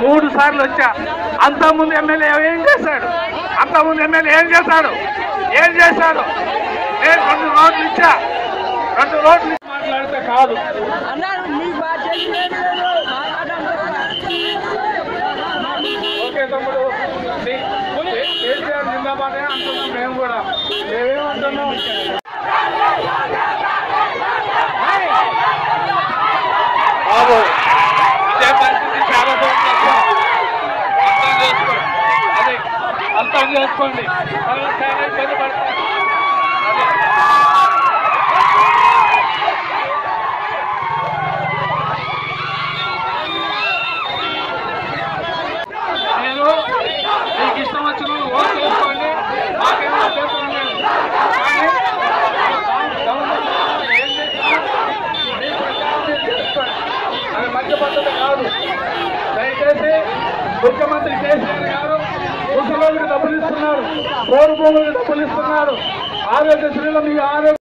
మూడు సార్లు వచ్చా అంతకుముందు ఎమ్మెల్యే ఏం చేశాడు అంతకుముందు ఎమ్మెల్యే ఏం చేశాడు ఏం చేశాడు నేను రెండు రోడ్లు ఇచ్చా రెండు రోడ్లు ఇచ్చి మాట్లాడితే కాదు అన్నారు మీకు బాగా తెలియలేదు ఓకే తమ్ముడు నీ- కే- కేసీఆర్ జిందాబాదే అంటున్నాం మేము కూడా మేమేమంటున్నాం బాబు ఇదే పరిస్థితి చాలా చోట్ల వస్తుంది. అర్థం చేసుకోండి అదే అర్థం చేసుకోండి తర్వాత చాలా ఇబ్బంది పడతారు అదే నేను మీకు ఇష్టం వచ్చిన ఓటు వేసుకోండి మాకేమో అభ్యంతరం లేదు కానీ గవర్నమెంట్ ఏం చేసినా మీ ప్రచారం మీరు చేసుకోండి అది మంచి పద్ధతి కాదు దయచేసి ముఖ్యమంత్రి కేసీఆర్ గారు ముసలికి డబ్బులు ఇస్తున్నారు కోరు భూములకు డబ్బులు ఇస్తున్నారు ఆరోగ్యశ్రీలో మీ ఆరోగ్య